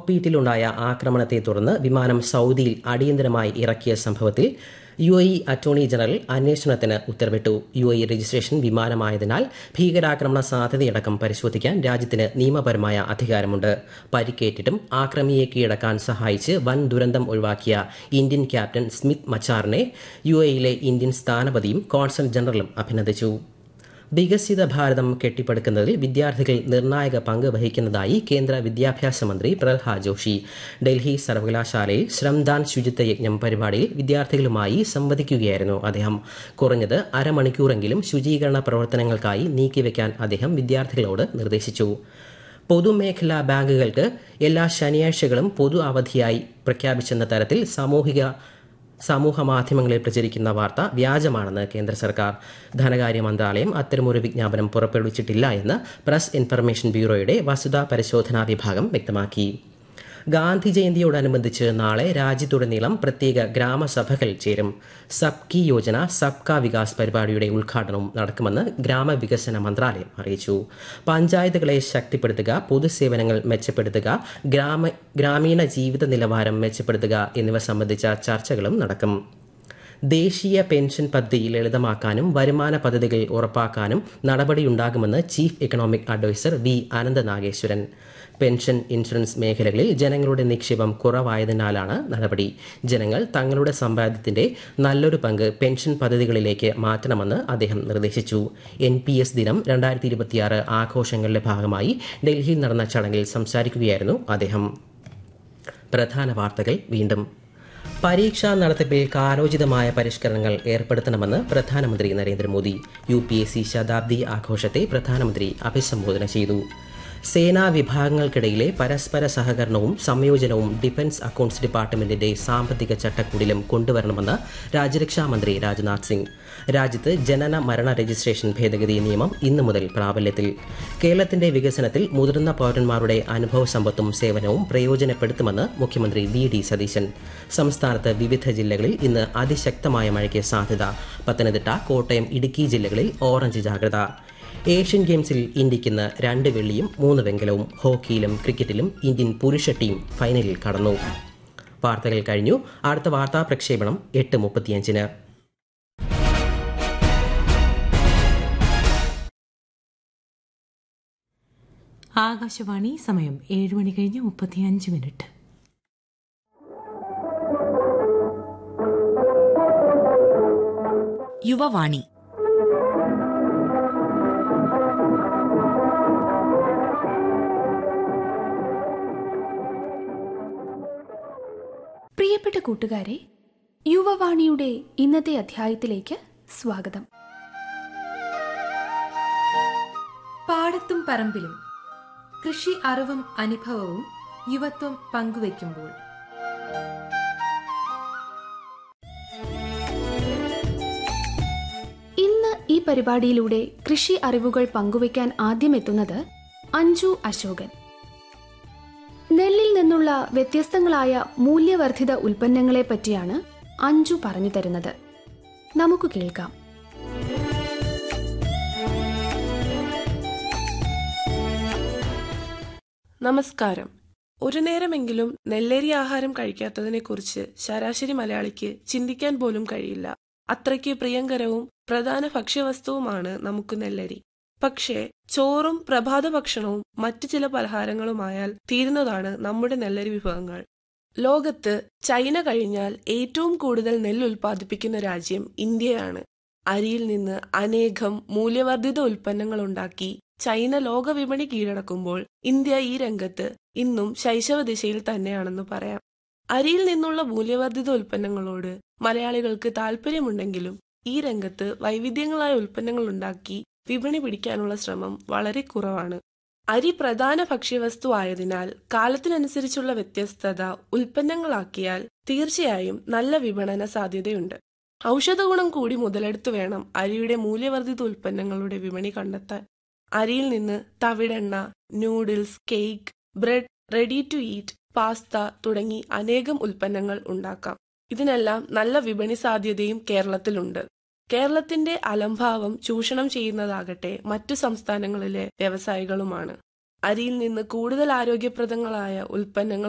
കോക്പീറ്റിലുണ്ടായ ആക്രമണത്തെ തുടർന്ന് വിമാനം സൗദിയിൽ അടിയന്തരമായി ഇറക്കിയ സംഭവത്തിൽ യു എ അറ്റോർണി ജനറൽ അന്വേഷണത്തിന് ഉത്തരവിട്ടു യു എ രജിസ്ട്രേഷൻ വിമാനമായതിനാൽ ഭീകരാക്രമണ സാധ്യതയടക്കം പരിശോധിക്കാൻ രാജ്യത്തിന് നിയമപരമായ അധികാരമുണ്ട് പരിക്കേറ്റിട്ടും ആക്രമിയെ കീഴടക്കാൻ സഹായിച്ച് വൻ ദുരന്തം ഒഴിവാക്കിയ ഇന്ത്യൻ ക്യാപ്റ്റൻ സ്മിത്ത് മച്ചാറിനെ യു എയിലെ ഇന്ത്യൻ സ്ഥാനപതിയും കോൺസൽ ജനറലും അഭിനന്ദിച്ചു വികസിത ഭാരതം കെട്ടിപ്പടുക്കുന്നതിൽ വിദ്യാർത്ഥികൾ നിർണായക പങ്ക് വഹിക്കുന്നതായി കേന്ദ്ര വിദ്യാഭ്യാസ മന്ത്രി പ്രഹ്ലാദ് ജോഷി ഡൽഹി സർവകലാശാലയിൽ ശ്രംദാൻ ശുചിത്വ യജ്ഞം പരിപാടിയിൽ വിദ്യാർത്ഥികളുമായി സംവദിക്കുകയായിരുന്നു അദ്ദേഹം കുറഞ്ഞത് അരമണിക്കൂറെങ്കിലും ശുചീകരണ പ്രവർത്തനങ്ങൾക്കായി നീക്കിവെക്കാൻ അദ്ദേഹം വിദ്യാർത്ഥികളോട് നിർദ്ദേശിച്ചു പൊതുമേഖലാ ബാങ്കുകൾക്ക് എല്ലാ ശനിയാഴ്ചകളും പൊതു അവധിയായി പ്രഖ്യാപിച്ചെന്ന തരത്തിൽ സാമൂഹിക സമൂഹ മാധ്യമങ്ങളിൽ പ്രചരിക്കുന്ന വാർത്ത വ്യാജമാണെന്ന് കേന്ദ്ര സർക്കാർ ധനകാര്യ മന്ത്രാലയം അത്തരമൊരു വിജ്ഞാപനം പുറപ്പെടുവിച്ചിട്ടില്ല എന്ന് പ്രസ് ഇൻഫർമേഷൻ ബ്യൂറോയുടെ വസ്തുതാ പരിശോധനാ വിഭാഗം വ്യക്തമാക്കി ഗാന്ധി ജയന്തിയോടനുബന്ധിച്ച് നാളെ രാജ്യത്തുടനീളം പ്രത്യേക ഗ്രാമസഭകൾ ചേരും സബ് കി യോജന സബ് കാ വികാസ് പരിപാടിയുടെ ഉദ്ഘാടനവും നടക്കുമെന്ന് ഗ്രാമവികസന മന്ത്രാലയം അറിയിച്ചു പഞ്ചായത്തുകളെ ശക്തിപ്പെടുത്തുക പൊതുസേവനങ്ങൾ മെച്ചപ്പെടുത്തുക ഗ്രാമ ഗ്രാമീണ ജീവിത നിലവാരം മെച്ചപ്പെടുത്തുക എന്നിവ സംബന്ധിച്ച ചർച്ചകളും നടക്കും ദേശീയ പെൻഷൻ പദ്ധതി ലളിതമാക്കാനും വരുമാന പദ്ധതികൾ ഉറപ്പാക്കാനും നടപടിയുണ്ടാകുമെന്ന് chief economic adviser V Anantha Nageswaran pension insurance മേഖലകളിൽ ജനങ്ങളുടെ നിക്ഷേപം കുറവായതിനാലാണ് നടപടി ജനങ്ങൾ തങ്ങളുടെ സമ്പാദ്യത്തിന്റെ നല്ലൊരു പങ്ക് പെൻഷൻ പദ്ധതികളിലേക്ക് മാറ്റണമെന്ന് അദ്ദേഹം നിർദ്ദേശിച്ചു എൻ പി എസ് ദിനം രണ്ടായിരത്തി ഇരുപത്തിയാറ് ആഘോഷങ്ങളുടെ ഭാഗമായി ഡൽഹിയിൽ നടന്ന ചടങ്ങിൽ സംസാരിക്കുകയായിരുന്നു അദ്ദേഹം പ്രധാന വാർത്തകൾ വീണ്ടും പരീക്ഷാ നടത്തിപ്പിൽ കാലോചിതമായ പരിഷ്കരണങ്ങൾ ഏർപ്പെടുത്തണമെന്ന് പ്രധാനമന്ത്രി Narendra Modi U P S C ശതാബ്ദി ആഘോഷത്തെ പ്രധാനമന്ത്രി അഭിസംബോധന ചെയ്തു സേനാ വിഭാഗങ്ങൾക്കിടയിലെ പരസ്പര സഹകരണവും സംയോജനവും ഡിഫൻസ് അക്കൌണ്ട്സ് ഡിപ്പാർട്ട്മെന്റിന്റെ സാമ്പത്തിക ചട്ടക്കൂടിലും കൊണ്ടുവരണമെന്ന് രാജ്യരക്ഷാ മന്ത്രി രാജ്നാഥ് സിംഗ് രാജ്യത്ത് ജനന മരണ രജിസ്ട്രേഷൻ ഭേദഗതി നിയമം ഇന്നു മുതൽ പ്രാബല്യത്തിൽ കേരളത്തിന്റെ വികസനത്തിൽ മുതിർന്ന പൌരന്മാരുടെ അനുഭവ സമ്പത്തും സേവനവും പ്രയോജനപ്പെടുത്തുമെന്ന് മുഖ്യമന്ത്രി വി ഡി സതീശൻ സംസ്ഥാനത്ത് വിവിധ ജില്ലകളിൽ ഇന്ന് അതിശക്തമായ മഴയ്ക്ക് സാധ്യത പത്തനംതിട്ട കോട്ടയം ഇടുക്കി ജില്ലകളിൽ ഓറഞ്ച് ജാഗ്രത ഏഷ്യൻ ഗെയിംസിൽ ഇന്ത്യയ്ക്ക് ഇന്ന് രണ്ട് വെള്ളിയും മൂന്ന് വെങ്കലവും ഹോക്കിയിലും ക്രിക്കറ്റിലും ഇന്ത്യൻ പുരുഷ ടീം ഫൈനലിൽ കടന്നു വാർത്തകൾ കഴിഞ്ഞു അടുത്ത വാർത്താ പ്രക്ഷേപണം എട്ട് മുപ്പത്തിയഞ്ചിന് ആകാശവാണി സമയം ഏഴ് മണി കഴിഞ്ഞ് മുപ്പത്തിയഞ്ച് മിനിറ്റ് യുവവാണി പ്രിയപ്പെട്ട കൂട്ടുകാരെ യുവവാണിയുടെ ഇന്നത്തെ അധ്യായത്തിലേക്ക് സ്വാഗതം പാടത്തും പറമ്പിലും കൃഷി അറിവും അനുഭവവും യുവത്വം പങ്കുവയ്ക്കുമ്പോൾ ഇന്ന് ഈ പരിപാടിയിലൂടെ കൃഷി അറിവുകൾ പങ്കുവയ്ക്കാൻ ആദ്യം എത്തുന്നത് അഞ്ജു അശോകൻ നെല്ലിൽ നിന്നുള്ള വ്യത്യസ്തങ്ങളായ മൂല്യവർദ്ധിത ഉൽപ്പന്നങ്ങളെ പറ്റിയാണ് അഞ്ജു പറഞ്ഞു തരുന്നത് നമുക്ക് കേൾക്കാം നമസ്കാരം ഒരു നേരമെങ്കിലും നെല്ലേരി ആഹാരം കഴിക്കാത്തതിനെക്കുറിച്ച് ശരാശരി മലയാളിക്ക് ചിന്തിക്കാൻ പോലും കഴിയില്ല അത്രയ്ക്ക് പ്രിയങ്കരവും പ്രധാന ഭക്ഷ്യവസ്തുവുമാണ് നമുക്ക് നെല്ലരി പക്ഷേ ചോറും പ്രഭാത ഭക്ഷണവും മറ്റു ചില പലഹാരങ്ങളുമായാൽ തീരുന്നതാണ് നമ്മുടെ നെല്ലരി വിഭവങ്ങൾ ലോകത്ത് ചൈന കഴിഞ്ഞാൽ ഏറ്റവും കൂടുതൽ നെല്ല് ഉൽപ്പാദിപ്പിക്കുന്ന രാജ്യം ഇന്ത്യയാണ് അരിയിൽ നിന്ന് അനേകം മൂല്യവർദ്ധിത ഉൽപ്പന്നങ്ങൾ ഉണ്ടാക്കി ചൈന ലോകവിപണി കീഴടക്കുമ്പോൾ ഇന്ത്യ ഈ രംഗത്ത് ഇന്നും ശൈശവ ദിശയിൽ തന്നെയാണെന്ന് പറയാം അരിയിൽ നിന്നുള്ള മൂല്യവർദ്ധിത ഉൽപ്പന്നങ്ങളോട് മലയാളികൾക്ക് താല്പര്യമുണ്ടെങ്കിലും ഈ രംഗത്ത് വൈവിധ്യങ്ങളായ ഉൽപ്പന്നങ്ങൾ ഉണ്ടാക്കി വിപണി പിടിക്കാനുള്ള ശ്രമം വളരെ കുറവാണ് അരി പ്രധാന ഭക്ഷ്യവസ്തു ആയതിനാൽ കാലത്തിനനുസരിച്ചുള്ള വ്യത്യസ്തത ഉൽപ്പന്നങ്ങളാക്കിയാൽ തീർച്ചയായും നല്ല വിപണന സാധ്യതയുണ്ട് ഔഷധഗുണം കൂടി മുതലെടുത്തു വേണം അരിയുടെ മൂല്യവർദ്ധിത ഉൽപ്പന്നങ്ങളുടെ വിപണി കണ്ടെത്താൻ അരിയിൽ നിന്ന് തവിടെണ്ണ noodles cake bread ready to eat pasta തുടങ്ങി അനേകം ഉൽപ്പന്നങ്ങൾ ഉണ്ടാക്കാം ഇതിനെല്ലാം നല്ല വിപണി സാധ്യതയും കേരളത്തിലുണ്ട് കേരളത്തിന്റെ അലംഭാവം ചൂഷണം ചെയ്യുന്നതാകട്ടെ മറ്റു സംസ്ഥാനങ്ങളിലെ വ്യവസായികളുമാണ് അരിയിൽ നിന്ന് കൂടുതൽ ആരോഗ്യപ്രദങ്ങളായ ഉൽപ്പന്നങ്ങൾ